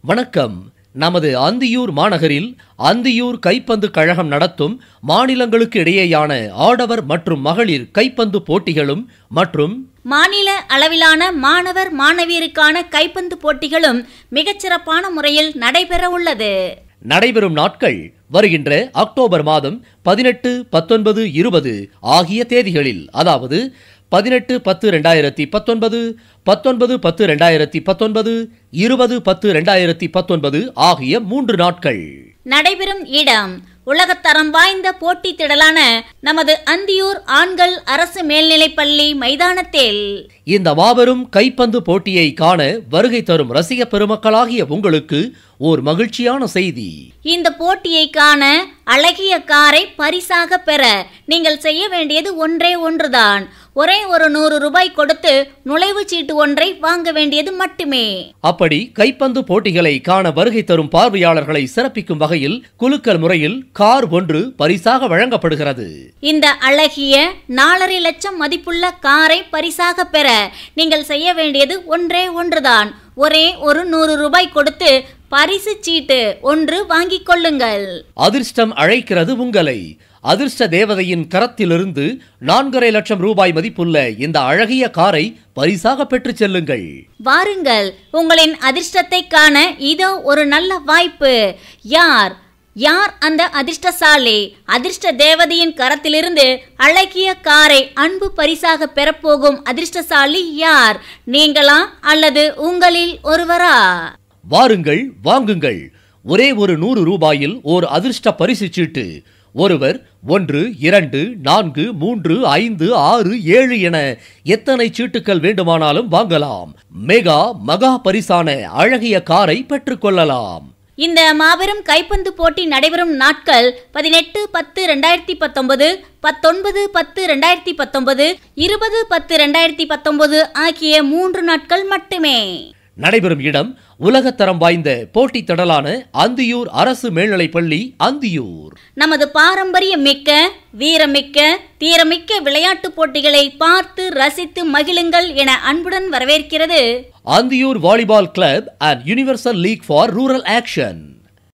வணக்கம் நமது அந்தியூர் மாநகரில் அந்தியூர் கைப்பந்து கழகம் நடத்தும் மாநிலங்களுக்கு இடையேயான ஆடவர் மற்றும் மகளிர் கைப்பந்து போட்டிகளும் மற்றும் மாநில அளவிலான மாணவர் மாணவியருக்கான கைப்பந்து போட்டிகளும் மிகச்சிறப்பான முறையில் நடைபெற உள்ளது நடைபெறும் நாட்கள் வருகின்ற அக்டோபர் மாதம் பதினெட்டு பத்தொன்பது இருபது ஆகிய தேதிகளில் அதாவது பதினெட்டு பத்து ரெண்டாயிரத்தி பத்தொன்பது பத்தொன்பது பத்து ரெண்டாயிரத்தி பத்தொன்பது இருபது பத்து ரெண்டாயிரத்தி பத்தொன்பது ஆகிய மூன்று நாட்கள் நடைபெறும் இடம் உலகத்தரம் வாய்ந்த போட்டி திடலான நமது அந்தியூர் ஆண்கள் அரசு மேல்நிலைப்பள்ளி மைதானத்தில் இந்த மாபெரும் கைப்பந்து போட்டியை காண வருகை தரும் ரசிக பெருமக்களாகிய உங்களுக்கு ஓர் மகிழ்ச்சியான செய்தி இந்த போட்டியை காண அழகிய காரை பரிசாக பெற நீங்கள் செய்ய வேண்டியது ஒன்றே ஒன்றுதான் ஒரே ஒரு நூறு ரூபாய் கொடுத்து நுழைவுச் சீட்டு ஒன்றை வாங்க வேண்டியது மட்டுமே அப்படி கைப்பந்து போட்டிகளை காண வருகை தரும் பார்வையாளர்களை சிறப்பிக்கும் வகையில் குலுக்கல் முறையில் கார் ஒன்று பரிசாக வழங்கப்படுகிறது இந்த அழகிய நாலரை லட்சம் மதிப்புள்ள காரை பரிசாக பெற நீங்கள் செய்ய வேண்டியது ஒன்றே ஒன்றுதான் ஒரே ஒரு நூறு ரூபாய் கொடுத்து பரிசு சீட்டு ஒன்று வாங்கிக் கொள்ளுங்கள் அதிர்ஷ்டம் அழைக்கிறது உங்களை அதிர்ஷ்ட தேவதையின் கரத்திலிருந்து நான்கரை லட்சம் ரூபாய் மதிப்புள்ள இந்த அழகிய காரை பரிசாக பெற்றுச் செல்லுங்கள் வாருங்கள் உங்களின் அதிர்ஷ்டத்தை காண இதோ ஒரு நல்ல வாய்ப்பு யார் யார் அந்த அதிர்ஷ்டசாலி அதிர்ஷ்ட தேவதையின் கரத்திலிருந்து அழகிய காரை அன்பு பரிசாக பெறப்போகும் அதிர்ஷ்டசாலி யார் நீங்களா அல்லது உங்களில் ஒருவரா வாருங்கள் வாங்குங்கள் ஒரே ஒரு நூறு ரூபாயில் ஓர் அதிர்ஷ்ட பரிசு சீட்டு ஒருவர் ஒன்று இரண்டு நான்கு மூன்று ஐந்து ஆறு ஏழு என எத்தனை சீட்டுகள் வேண்டுமானாலும் வாங்கலாம் மெகா மகா பரிசான அழகிய காரை பெற்றுக்கொள்ளலாம் இந்த மாபெரும் கைப்பந்து போட்டி நடைபெறும் நாட்கள் பதினெட்டு பத்து ரெண்டாயிரத்தி பத்தொன்பது பத்தொன்பது பத்து ரெண்டாயிரத்தி பத்தொன்பது இருபது பத்து ரெண்டாயிரத்தி பத்தொன்பது ஆகிய மூன்று நாட்கள் மட்டுமே நடைபெறும் இடம் உலகத்தரம் வாய்ந்த போட்டித் திடலான அந்தியூர் அரசு மேல்நிலைப்பள்ளி அந்தியூர் நமது பாரம்பரியம் மிக்க வீரமிக்க தீரமிக்க விளையாட்டுப் போட்டிகளை பார்த்து ரசித்து மகிழுங்கள் என அன்புடன் வரவேற்கிறது Anthiyur volleyball club and universal league for rural action